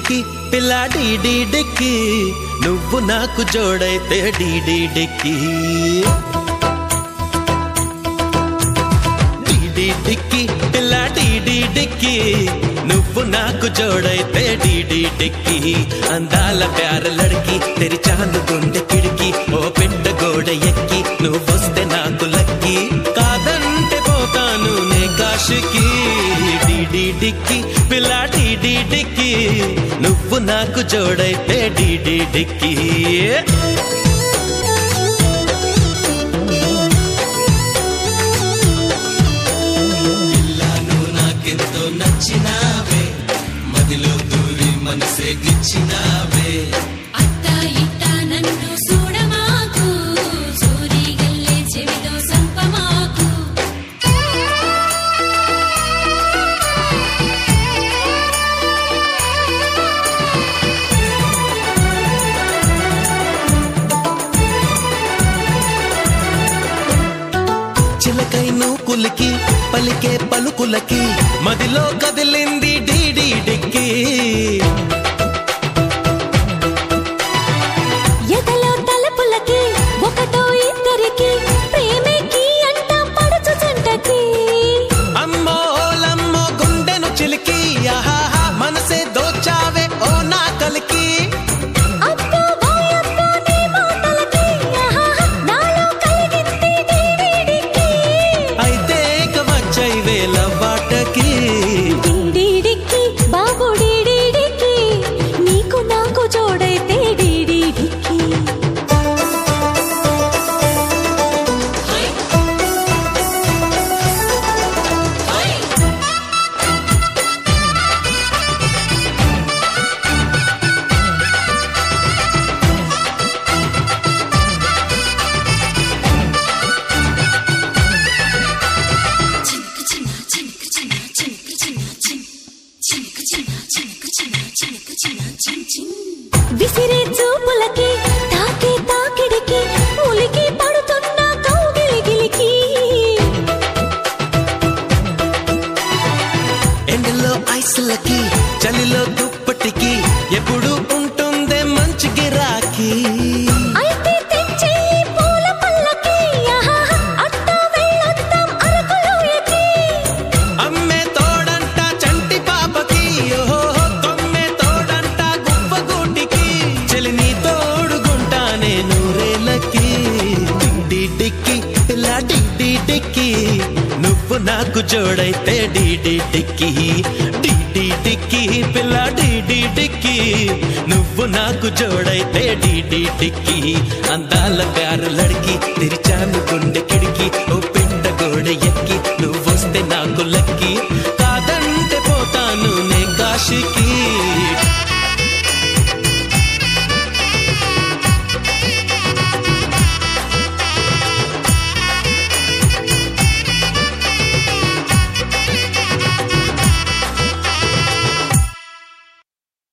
dicky పిల్ల డీడీ డిక్కి నువ్వు నాకు జోడైతే డీడీ డిక్కి డీడీ డిక్కి పిల్ల డీడీ డిక్కి నువ్వు నాకు జోడైతే డీడీ డిక్కి అందాల ప్యార లడికి తెరిచాను గుండె కిడికి ఓ పెద్ద గోడ ఎక్కి నువ్వు వస్తే నాకు లక్కి కాదంటే పోతాను నే కాశికి డీడీ డిక్కి పిల్ల డీడీ డిక్కి నువ్వు నాకు జోడైతే డీడీ డిక్కి పిల్లను నాకెంతో నచ్చినావే మదిలో దూరి మనసే గిచ్చినావే అత్త ఇట్ట నన్ను చూడమాకు సూరిగల్లే చెవితో సంపమాకు చిలకై నూకులకి పలికే పలుకులకి మదిలో కదిలింది డీడీ డిక్కి ఎదలో తలుపులకి ఒకటో ఇద్దరికి ప్రేమకి అంట పడుచు జంటకి అమ్మో ఓలమ్మో గుండెను చిలికి ఆహాహా మనసే దోచావే ఓ నా కలికి అబ్బో ఓయబ్బో నీ మాటలకి ఆహాహా నాలో కలిగింది డీడీడికి అయితే ఇక వచ్చై వేల వాటకి డీడీడికి బాబు డీడీడికి నీకు నాకు జోడైతే డీడీడికి విసిరే చూపులకి తాకే తాకిడికి ఉలికి పడుతున్న కౌగిలిగిలికి ఎండలో ఐసులకి చలిలో దుప్పటికి ఎప్పుడు ఉంటుందే మంచి గిరాకీ అయితే తెచ్చే ఈ పూల పల్లకి ఆహాహా, అట్టా వెళ్ళొద్దాం అరకులోయకి అమ్మే తోడంట చంటి పాపకి ఓహో కొమ్మే తోడంట గువ్వ గూటికి చెలిని తోడుగుంటానే నూరేళ్ళకి డిండి డిక్కి ఇలా డిండి డిక్కి నువ్వు నాకు జోడైతే డీడీ డిక్కి డీడీ డిక్కి పిల్ల డీడీ డిక్కి నువ్వు నాకు జోడైతే డీడీ డిక్కి అందాల ప్యారు లడికి తెరిచాను గుండె కిడికి ఓ పిండ గోడ ఎక్కి నువ్వు వస్తే నాకు లక్కి